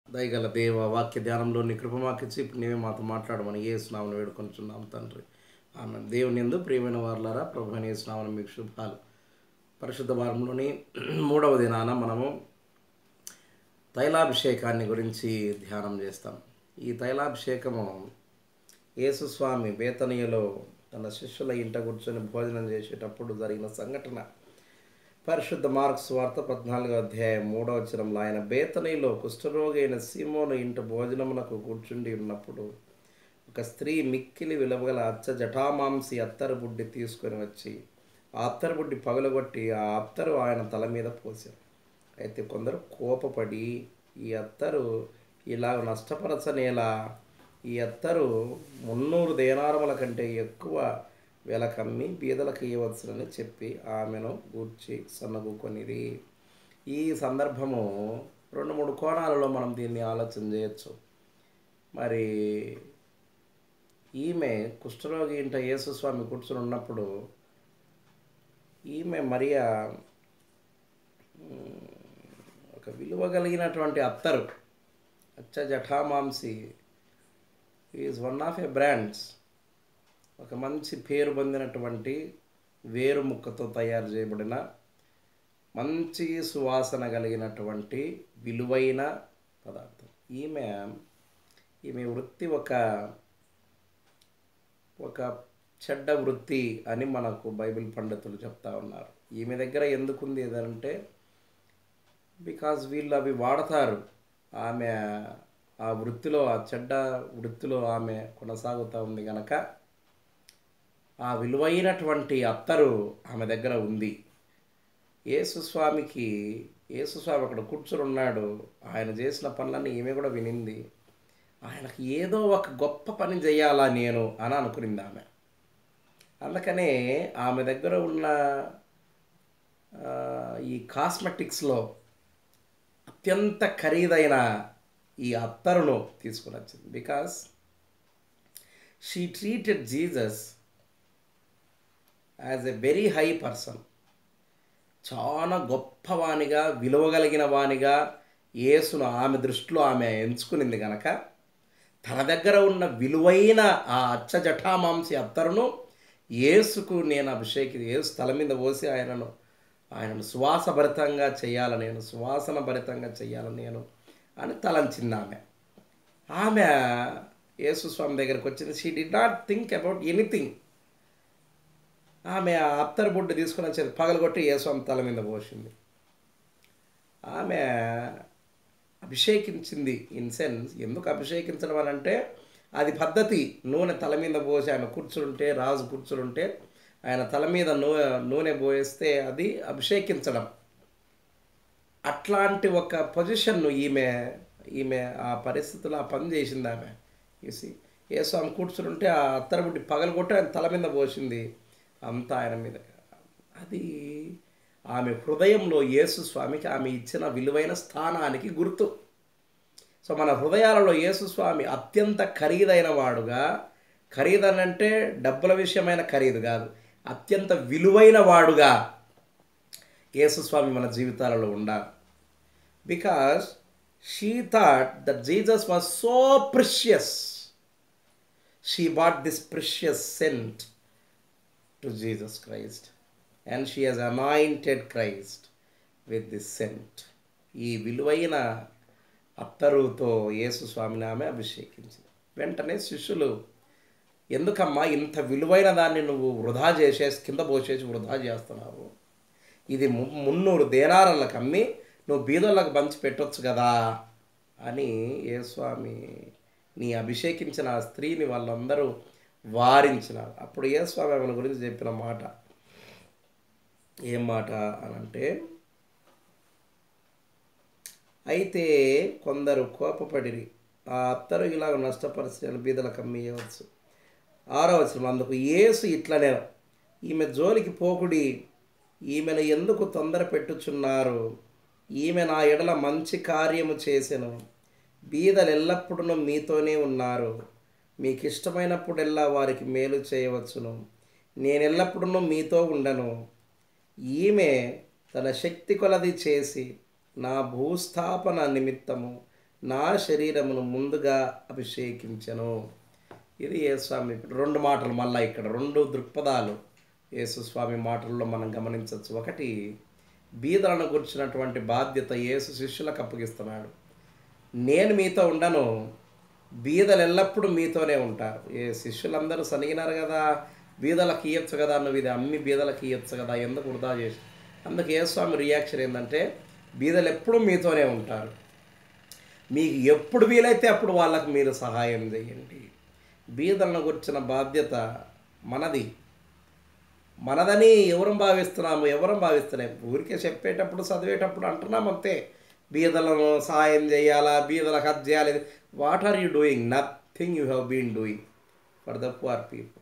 దయగల దేవ వాక్య ధ్యానంలో నీ కృప మాకు ఇచ్చి ఇప్పుడు నీవే మాతో మాట్లాడమని ఏ స్నామను వేడుకొంచున్నాం తండ్రి ఆమె దేవుని ఎందు ప్రియమైన వారులారా ప్రభు అని స్నామను మీకు శుభాలు పరిశుద్ధ వారంలోని మూడవ దినాన మనము తైలాభిషేకాన్ని గురించి ధ్యానం చేస్తాం ఈ తైలాభిషేకము యేసుస్వామి బేతనీయలో తన శిష్యుల ఇంట కూర్చొని భోజనం చేసేటప్పుడు జరిగిన సంఘటన పరిశుద్ధ మార్క్స్ వార్త పద్నాలుగో అధ్యాయం మూడవ వచనంలో ఆయన బేతనీలో కుష్ఠరోగి అయిన సీమోను ఇంట భోజనమునకు కూర్చుండి ఉన్నప్పుడు ఒక స్త్రీ మిక్కిలి విలువగల అచ్చ జటామాంసి అత్తరు బుడ్డి తీసుకొని వచ్చి ఆ అత్తరు బుడ్డి పగలగొట్టి ఆ అత్తరు ఆయన తల మీద పోసారు అయితే కొందరు కోపపడి ఈ అత్తరు ఇలా నష్టపరచనేలా ఈ అత్తరు మున్నూరు దేనారముల కంటే ఎక్కువ వెలకమ్మి బీదలకు ఇవ్వవచ్చునని చెప్పి ఆమెను గూర్చి సన్నగుకొనిది ఈ సందర్భము రెండు మూడు కోణాలలో మనం దీన్ని ఆలోచన చేయొచ్చు మరి ఈమె కుష్ఠరోగి ఇంట యేసుస్వామి కూర్చుని ఉన్నప్పుడు ఈమె మరియా ఉమ్, ఒక విలువ కలిగినటువంటి అత్తరు అచ్చ జఠామాంసి is one of a brands ఒక మంచి పేరు పొందినటువంటి వేరు ముక్కతో తయారు చేయబడిన మంచి సువాసన కలిగినటువంటి విలువైన పదార్థం ఈమె ఈమె వృత్తి ఒక ఒక చెడ్డ వృత్తి అని మనకు బైబిల్ పండితులు చెప్తా ఉన్నారు ఈమె దగ్గర ఎందుకుంది ఏదంటే బికాజ్ వీళ్ళు అవి వాడతారు ఆమె ఆ వృత్తిలో ఆ చెడ్డ వృత్తిలో ఆమె కొనసాగుతూ ఉంది కనుక ఆ విలువైనటువంటి అత్తరు ఆమె దగ్గర ఉంది యేసుస్వామికి యేసుస్వామి అక్కడ కూర్చుని ఉన్నాడు ఆయన చేసిన పనులన్నీ ఈమె కూడా వినింది ఆయనకి ఏదో ఒక గొప్ప పని చేయాలా నేను అని అనుకునింది ఆమె అందుకనే ఆమె దగ్గర ఉన్న ఆ, ఈ కాస్మెటిక్స్లో అత్యంత ఖరీదైన ఈ అత్తరును తీసుకుని వచ్చింది because she treated Jesus as a very high person చాలా గొప్పవానిగా విలువగలిగిన వానిగా యేసును ఆమె దృష్టిలో ఆమె ఎంచుకునింది గనక తన దగ్గర ఉన్న విలువైన ఆ అచ్చ జఠామాంసి అత్తరును యేసుకు నేను అభిషేకి యేసు తల మీద పోసి ఆయనను ఆయనను సువాసభరితంగా చేయాలని నేను సువాసన భరితంగా చేయాలని నేను అని తలంచింది ఆమె ఆమె యేసు స్వామి దగ్గరికి వచ్చింది she did not think about anything ఆమె ఆ అత్తరు బుడ్డు తీసుకుని వచ్చేది పగలగొట్టి యేస్వామి తల మీద పోసింది ఆమె అభిషేకించింది ఇన్ సెన్స్ ఎందుకు అభిషేకించడం అని అంటే అది పద్ధతి నూనె తల మీద పోసి ఆయన కూర్చుంటే రాజు కూర్చుంటే ఆయన తల మీద నూ నూనె పోయేస్తే అది అభిషేకించడం అట్లాంటి ఒక పొజిషన్ను ఈమె ఈమె ఆ పరిస్థితిలో ఆ పని చేసింది ఆమె చూసి ఏ స్వామి కూర్చుంటే ఆ అత్తరబుట్టి పగలగొట్టి ఆయన తల మీద పోసింది అంతా ఆయన మీద అది ఆమె హృదయంలో యేసు స్వామికి ఆమె ఇచ్చిన విలువైన స్థానానికి గుర్తు సో మన హృదయాలలో యేసు స్వామి అత్యంత ఖరీదైన వాడుగా ఖరీదనంటే డబ్బుల విషయమైన ఖరీదు కాదు అత్యంత విలువైన వాడుగా యేసుస్వామి మన జీవితాలలో ఉండాలి because she thought that Jesus was so precious she bought this precious scent to Jesus Christ and she has anointed Christ with this scent ఈ విలువైన అత్తరుతో యేసు స్వామిని ఆమె అభిషేకించింది వెంటనే శిష్యులు ఎందుకమ్మా ఇంత విలువైన దాన్ని నువ్వు వృధా చేసేసి కింద పోసేసి వృధా చేస్తున్నావు ఇది ము- మున్నూరు దేనారాలకు అమ్మి నువ్వు బీదోళ్ళకు పంచి పెట్టొచ్చు కదా అని ఏ స్వామి నీ అభిషేకించిన ఆ స్త్రీని వాళ్ళందరూ వారించినారు అప్పుడు ఏ స్వామి ఆమెను గురించి చెప్పిన మాట ఏం మాట అని అంటే అయితే కొందరు కోపపడిరి ఆ అత్తరు ఇలా నష్టపరిచిన బీదలకు అమ్మియవచ్చు ఆరో వచనం అందుకు యేసు ఇట్లనే ఈమె జోలికి పోకుడి ఈమెను ఎందుకు తొందర పెట్టుచున్నారు ఈమె నా ఎడల మంచి కార్యము చేసెను బీదలు ఎల్లప్పుడూ మీతోనే ఉన్నారు మీకు ఇష్టమైనప్పుడెల్లా వారికి మేలు చేయవచ్చును నేను ఎల్లప్పుడూ మీతో ఉండను ఈమె తన శక్తి కొలది చేసి నా భూస్థాపన నిమిత్తము నా శరీరమును ముందుగా అభిషేకించను ఇది యేసుస్వామి రెండు మాటలు మళ్ళీ ఇక్కడ రెండు దృక్పథాలు యేసుస్వామి మాటల్లో మనం గమనించవచ్చు ఒకటి బీదలను గుర్చినటువంటి బాధ్యత యేసు శిష్యులకు అప్పగిస్తున్నాడు నేను మీతో ఉండను బీదలు ఎల్లప్పుడూ మీతోనే ఉంటారు ఏ శిష్యులందరూ సనిగినారు కదా బీదలకు ఇయ్యొచ్చు కదా నువ్వు ఇది అమ్మి బీదలకు ఇయ్యొచ్చు కదా ఎందుకు వృధా చేసి అందుకు ఏ స్వామి రియాక్షన్ ఏంటంటే బీదలు ఎప్పుడూ మీతోనే ఉంటారు మీకు ఎప్పుడు వీలైతే అప్పుడు వాళ్ళకు మీరు సహాయం చేయండి బీదలను గుర్చిన బాధ్యత మనది మనదని ఎవరం భావిస్తున్నాము ఎవరం భావిస్తలేము ఊరికే చెప్పేటప్పుడు చదివేటప్పుడు అంటున్నాం అంతే బీదలను సహాయం చేయాలా బీదలకు అది చేయాలి what are you doing nothing you have been doing for the poor people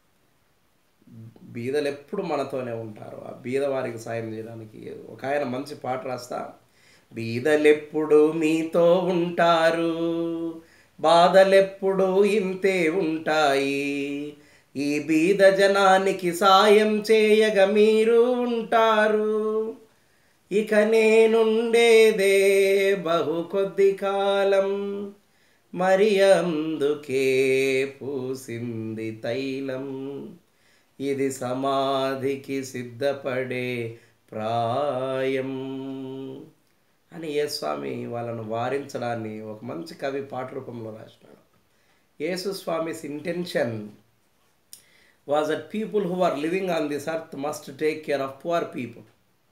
బీదలు ఎప్పుడు మనతోనే ఉంటారు ఆ బీద వారికి సాయం చేయడానికి ఒక ఆయన మంచి పాట రాస్తా బీదలెప్పుడు మీతో ఉంటారు బాధలెప్పుడు ఇంతే ఉంటాయి ఈ బీద జనానికి సాయం చేయగ మీరు ఉంటారు ఇక నేనుండేదే బహు కొద్ది కాలం మరి అందుకే పూసింది తైలం ఇది సమాధికి సిద్ధపడే ప్రాయం అని యేస్వామి వాళ్ళను వారించడాన్ని ఒక మంచి కవి పాట రూపంలో రాసినాడు Yesuswami's intention was that people who are living on this earth must take care of poor people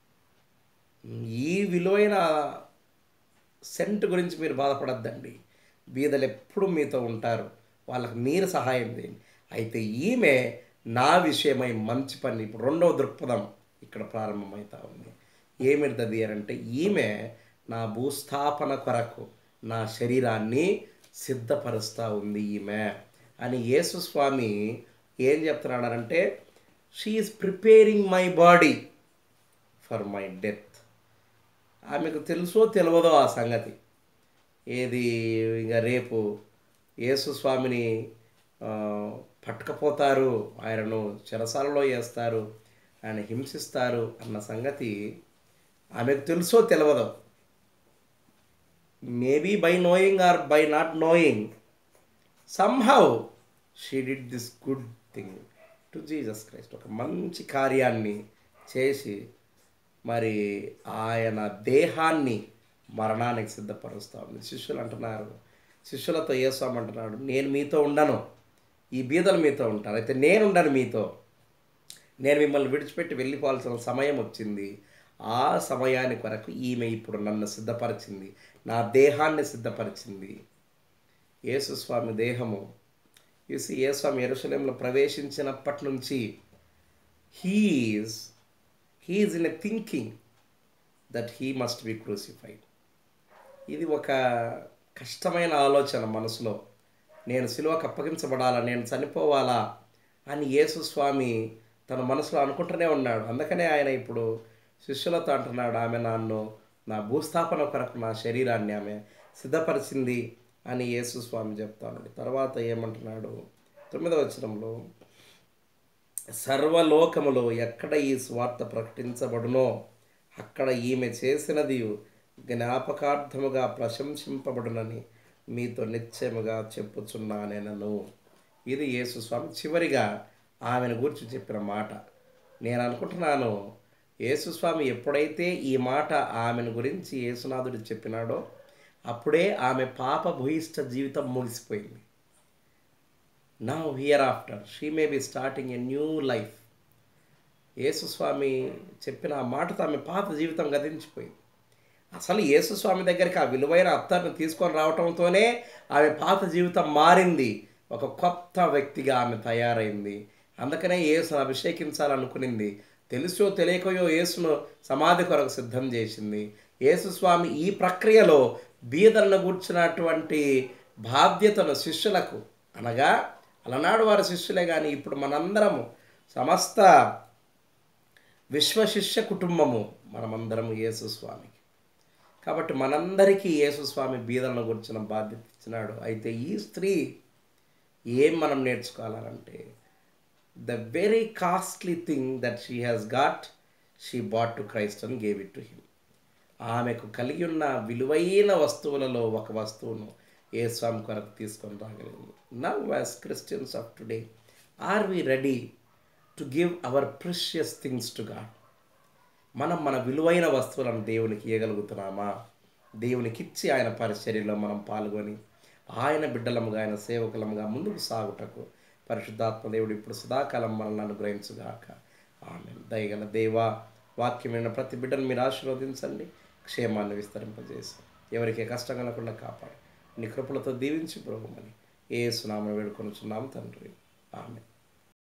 ఈ విలువైన సెంట్ గురించి మీరు బాధపడద్దండి బీదలు ఎప్పుడు మీతో ఉంటారు వాళ్ళకి మీరు సహాయం చేయండి అయితే ఈమె నా విషయమై మంచి పని ఇప్పుడు రెండవ దృక్పథం ఇక్కడ ప్రారంభమవుతా ఉంది ఏమిటది అంటే ఈమె నా భూస్థాపన కొరకు నా శరీరాన్ని సిద్ధపరుస్తూ ఉంది ఈమె అని యేసుస్వామి ఏం చెప్తున్నాడంటే she is preparing my body for my death ఆమెకు తెలుసో తెలియదో ఆ సంగతి ఏది ఇంకా రేపు యేసుస్వామిని పట్టుకపోతారు ఆయనను చెరసాలలో వేస్తారు ఆయన హింసిస్తారు అన్న సంగతి ఆమెకు తెలుసో తెలియదు maybe by knowing or by not knowing somehow she did this good thing to Jesus Christ ఒక మంచి కార్యాన్ని చేసి మరి ఆయన దేహాన్ని మరణానికి సిద్ధపరుస్తూ ఉంది శిష్యులు అంటున్నారు శిష్యులతో యేస్వామి అంటున్నాడు నేను మీతో ఉండను ఈ బీదలు మీతో ఉంటారు అయితే నేను ఉండను మీతో నేను మిమ్మల్ని విడిచిపెట్టి వెళ్ళిపోవాల్సిన సమయం వచ్చింది ఆ సమయానికి వరకు ఈమె ఇప్పుడు నన్ను సిద్ధపరిచింది నా దేహాన్ని సిద్ధపరిచింది యేసుస్వామి దేహము యూసి యేస్వామి ఎరుసలేంలో ప్రవేశించినప్పటి నుంచి he is he is in a thinking that he must be crucified ఇది ఒక కష్టమైన ఆలోచన మనసులో నేను సిలువకు అప్పగించబడాలా నేను చనిపోవాలా అని యేసుస్వామి తన మనసులో అనుకుంటూనే ఉన్నాడు అందుకనే ఆయన ఇప్పుడు శిష్యులతో అంటున్నాడు ఆమె నన్ను నా భూస్థాపన కొరకు నా శరీరాన్ని ఆమె సిద్ధపరిచింది అని యేసుస్వామి చెప్తాడు తర్వాత ఏమంటున్నాడు తొమ్మిదవ వచనంలో సర్వలోకములో ఎక్కడ ఈ స్వార్థ ప్రకటించబడునో అక్కడ ఈమె చేసినది జ్ఞాపకార్థముగా ప్రశంసింపబడునని మీతో నిశ్చయముగా చెప్పుచున్నానేనను ఇది యేసుస్వామి చివరిగా ఆమెను గురించి చెప్పిన మాట నేను అనుకుంటున్నాను యేసుస్వామి ఎప్పుడైతే ఈ మాట ఆమెను గురించి యేసునాథుడు చెప్పినాడో అప్పుడే ఆమె పాప భూయిష్ట జీవితం ముగిసిపోయింది నా hereafter she may be starting a new life Yesuswami చెప్పిన ఆ మాటతో ఆమె పాత జీవితం గతించిపోయింది అసలు యేసుస్వామి దగ్గరికి ఆ విలువైన అత్తర్ని తీసుకొని రావటంతోనే ఆమె పాత జీవితం మారింది ఒక కొత్త వ్యక్తిగా ఆమె తయారైంది అందుకనే యేసును అభిషేకించాలనుకునింది తెలుసో తెలియకయో యేసును సమాధి కొరకు సిద్ధం చేసింది యేసుస్వామి ఈ ప్రక్రియలో బీదలను కూర్చున్నటువంటి బాధ్యతను శిష్యులకు అనగా అలనాడు వారి శిష్యులే కానీ ఇప్పుడు మనందరము సమస్త విశ్వశిష్య కుటుంబము మనమందరము యేసుస్వామికి కాబట్టి మనందరికీ యేసుస్వామి బీదలను గురించిన బాధ్యత ఇచ్చినాడు అయితే ఈ స్త్రీ ఏం మనం నేర్చుకోవాలంటే the very costly thing that she has got she bought to Christ and gave it to him ఆమెకు కలిగి ఉన్న విలువైన వస్తువులలో ఒక వస్తువును ఏ స్వామి కొరకు తీసుకొని రాగలిగింది now as Christians of today are we ready to give our precious things to God మనం మన విలువైన వస్తువులను దేవునికి ఇవ్వగలుగుతున్నామా దేవునికి ఇచ్చి ఆయన పరిచర్యలో మనం పాల్గొని ఆయన బిడ్డలముగా ఆయన సేవకులముగా ముందుకు సాగుటకు పరిశుద్ధాత్మ దేవుడు ఇప్పుడు సదాకాలం మనల్ని అనుగ్రహించుగాక ఆమె దయగల దేవా వాక్యమైన ప్రతి బిడ్డను మీరు ఆశీర్వదించండి క్షేమాన్ని విస్తరింపజేసి ఎవరికి కష్టం కలగకుండా కాపాడు నీ కృపలతో దీవించి ప్రభుమని ఏ సునామ వేడుకొనుచున్నాం తండ్రి ఆమె